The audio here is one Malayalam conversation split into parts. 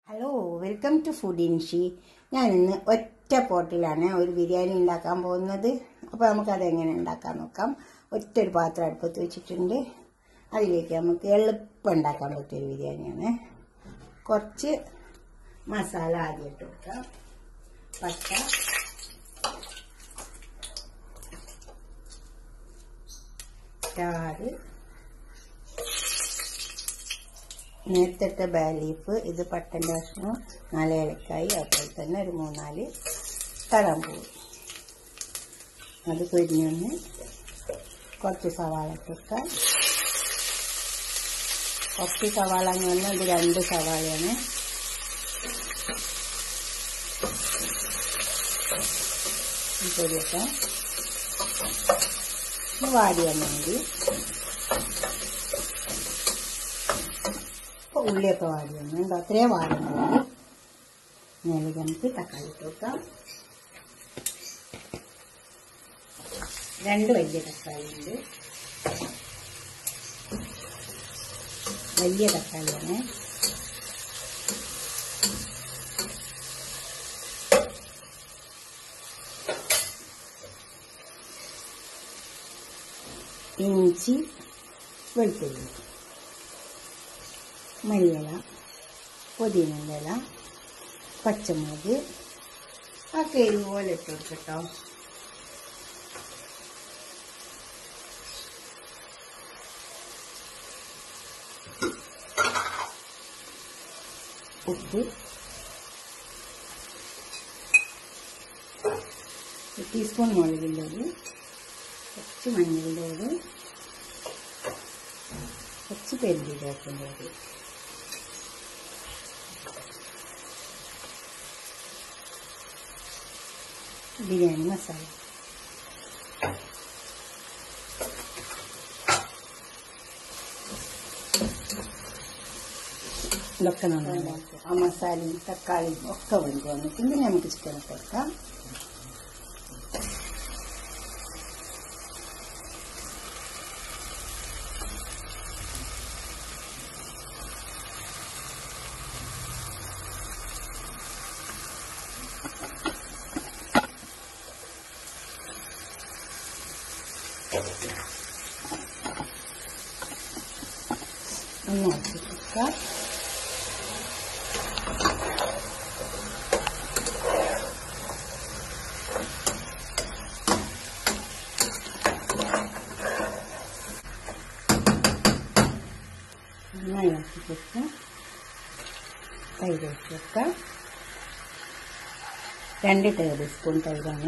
ഹലോ വെൽക്കം ടു ഫുഡ് ഇൻഷി ഞാൻ ഇന്ന് ഒറ്റ പോട്ടിലാണ് ഒരു ബിരിയാണി ഉണ്ടാക്കാൻ പോകുന്നത് അപ്പോൾ നമുക്കത് എങ്ങനെ ഉണ്ടാക്കാൻ നോക്കാം ഒറ്റ ഒരു പാത്രം അടുപ്പത്ത് വെച്ചിട്ടുണ്ട് അതിലേക്ക് നമുക്ക് എളുപ്പം ഉണ്ടാക്കാൻ പറ്റിയൊരു ബിരിയാണിയാണ് കുറച്ച് മസാല ആദ്യം ഇട്ട് കൊടുക്കാം പട്ട സ്റ്റാർ നേരത്തെ ബേ ലീഫ് ഇത് പട്ടൻ്റെ കഷ്ണം നാല് ഏലക്കായി അതുപോലെ തന്നെ ഒരു മൂന്നാല് കടമ്പൂ അത് പൊരിഞ്ഞൊന്ന് കുറച്ച് സവാള ഇട്ടുവെക്കാം കുറച്ച് സവാള എന്ന് പറഞ്ഞാൽ ഇത് രണ്ട് സവാളയാണ് പൊരിയട്ടെ വാടി വന്നാൽ മതി ഇപ്പോൾ ഉള്ളിയൊക്കെ വാടി വന്നു ഉണ്ടോ അത്രയും വാടുന്നുണ്ട് മേലെ നമുക്ക് തക്കാളി ഇട്ട് വെക്കാം രണ്ട് വലിയ തക്കാളി ഉണ്ട് വലിയ തക്കാളിയാണ് ഇഞ്ചി വെളുത്തുള്ളി മല്ലിയില പുതിനയില പച്ചമുളക് ഒക്കെ ഇതുപോലെ ഇട്ട് കൊടുക്കട്ടോ ഉപ്പ് ഒരു ടീസ്പൂൺ മുളകിൻ്റെ പൊടി കുറച്ച് മഞ്ഞളിൻ്റെ പൊടി കുറച്ച് പെരുജീരകത്തിൻ്റെ പൊടി ബിരിയാണി മസാല ഇതൊക്കെ നന്നായി ആ മസാലയും തക്കാളിയും ഒക്കെ വെന്ത് വന്നിട്ട് പിന്നെ നമുക്ക് ചിക്കൻ ഇട്ട് കൊടുക്കാം ഒന്ന് ഇളക്കി കൊടുക്കാം നന്നായി ഇളക്കി കൊടുക്കാം തൈര് ഒഴിച്ച് വെക്കാം രണ്ട് ടേബിൾ സ്പൂൺ തൈരാണ്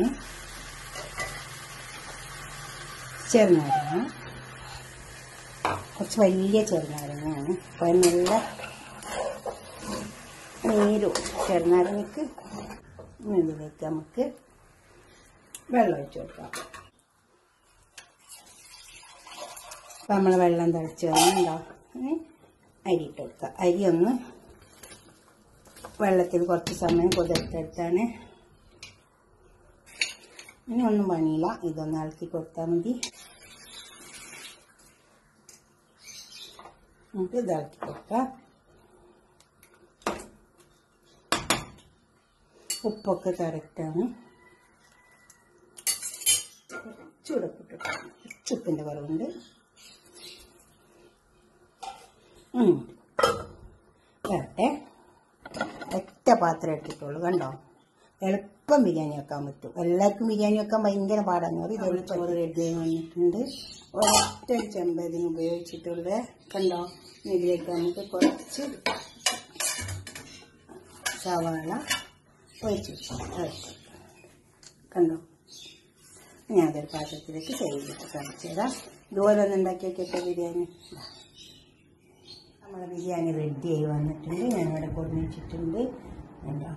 ചെറുനാരങ്ങ കുറച്ച് വലിയ ചെറുനാരങ്ങയാണ് അപ്പോൾ നല്ല നീരും ചെറുനാരങ്ങക്ക് ഇതിലേക്ക് നമുക്ക് വെള്ളം ഒഴിച്ച് കൊടുക്കാം അപ്പം നമ്മൾ വെള്ളം തിളച്ച് വന്നുണ്ടോ അരി ഇട്ട് കൊടുക്കുക അരി ഒന്ന് വെള്ളത്തിൽ കുറച്ച് സമയം കുതിർത്തെടുത്താണ് ഇനി ഒന്നും പണിയില്ല ഇതൊന്ന് ഇളക്കി കൊടുത്താൽ മതി നമുക്ക് ഇതാക്കി കൊടുക്കാം ഉപ്പൊക്കെ കറക്റ്റാണ് കുറച്ച് ഉടപ്പിട്ട് കുറച്ച് ഉപ്പിൻ്റെ കുറവുണ്ട് വരട്ടെ ഒറ്റ പാത്രം ഇട്ടിട്ടുള്ളൂ കണ്ടോ എളുപ്പം ബിരിയാണി വെക്കാൻ പറ്റും എല്ലാവർക്കും ബിരിയാണി വെക്കാൻ ഭയങ്കര പാടാന്ന് പറയും ഇതൊരു ചോറ് റെഡി വന്നിട്ടുണ്ട് ഒരൊറ്റ ഒരു ചെമ്പതിന് ഉപയോഗിച്ചിട്ടുള്ള കണ്ടോ ഇതിലേക്ക് നമുക്ക് കുറച്ച് സവാള ഒഴിച്ച് വെച്ചു കണ്ടോ ഞാൻ അതൊരു പാത്രത്തിലേക്ക് ചെയ്തിട്ട് കാണിച്ചു തരാം ഇതുപോലെ ഒന്ന് ഉണ്ടാക്കി വെക്കട്ടെ ബിരിയാണി നമ്മളെ ബിരിയാണി റെഡി ആയി വന്നിട്ടുണ്ട് ഞാനിവിടെ കൊടുന്ന് വെച്ചിട്ടുണ്ട് കണ്ടോ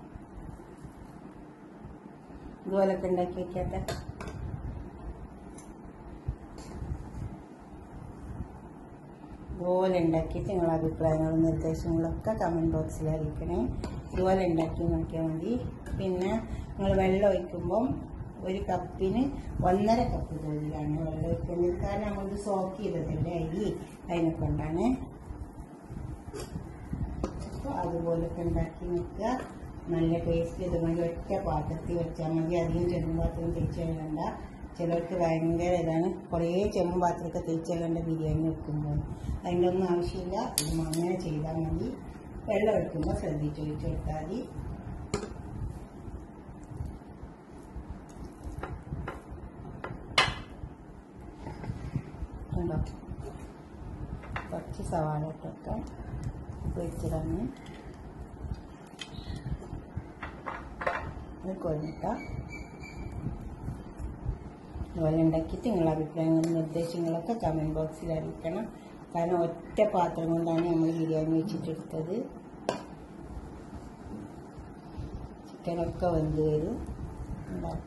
ഇതുപോലൊക്കെ ഉണ്ടാക്കി വെക്കട്ടെ ഇതുപോലെ ഉണ്ടാക്കിയിട്ട് നിങ്ങളുടെ അഭിപ്രായങ്ങളും നിർദ്ദേശങ്ങളൊക്കെ കമൻറ്റ് ബോക്സിൽ അറിയിക്കണേ ഇതുപോലെ ഉണ്ടാക്കി നോക്കിയാൽ മതി പിന്നെ നിങ്ങൾ വെള്ളം ഒഴിക്കുമ്പം ഒരു കപ്പിന് ഒന്നര കപ്പ് തോതിലാണ് വെള്ളം ഒഴിക്കുന്നത് കാരണം നമ്മളിത് സോക്ക് ചെയ്തതല്ലേ അരി അതിനെ കൊണ്ടാണ് അപ്പോൾ അതുപോലൊക്കെ ഉണ്ടാക്കി നോക്കുക നല്ല ടേസ്റ്റ് ഇതുമാതിരി ഒറ്റ പാത്രത്തിൽ വെച്ചാൽ മതി അധികം ചെമ്പ് പാത്രം തേച്ച് കളയണ്ട ചിലർക്ക് ഭയങ്കര ഇതാണ് കുറേ ചെമ്പ് പാത്രമൊക്കെ തേച്ച് കളയേണ്ട ബിരിയാണി വെക്കുമ്പോൾ അതിൻ്റെ ഒന്നും ആവശ്യമില്ല ഇത് അങ്ങനെ ചെയ്താൽ മതി വെള്ളം ഒഴിക്കുമ്പോൾ ശ്രദ്ധിച്ച് ഒഴിച്ച് കൊടുത്താൽ മതി കണ്ടോ കുറച്ച് സവാള ഇട്ടൊക്കെ പൊരിച്ചതാണ് ഇത് കൊഴിഞ്ഞിട്ട അതുപോലെ ഉണ്ടാക്കിയിട്ട് നിങ്ങളുടെ അഭിപ്രായങ്ങളും നിർദ്ദേശങ്ങളൊക്കെ കമൻറ്റ് ബോക്സിൽ അറിയിക്കണം കാരണം ഒറ്റ പാത്രം കൊണ്ടാണ് നമ്മൾ ബിരിയാണി വെച്ചിട്ടെടുത്തത് ചിക്കനൊക്കെ വെന്ത് വരും ഉണ്ടാവും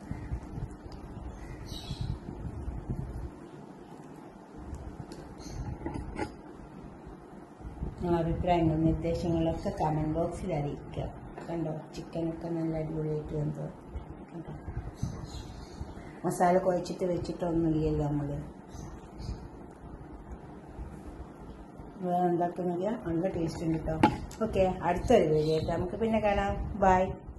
നിങ്ങളുടെ അഭിപ്രായങ്ങളും നിർദ്ദേശങ്ങളൊക്കെ കമൻറ്റ് ബോക്സിൽ അറിയിക്കുക കണ്ടോ ചിക്കനൊക്കെ നല്ല അടിപൊളിയായിട്ട് വെന്തോ കണ്ടോ മസാല കുഴച്ചിട്ട് വെച്ചിട്ടൊന്നുമില്ലല്ലോ നമ്മൾ ഉണ്ടാക്കുന്നില്ല നല്ല ടേസ്റ്റ് ഉണ്ട് കേട്ടോ ഓക്കെ അടുത്തൊരു വീഡിയോ ആയിട്ട് നമുക്ക് പിന്നെ കാണാം ബൈ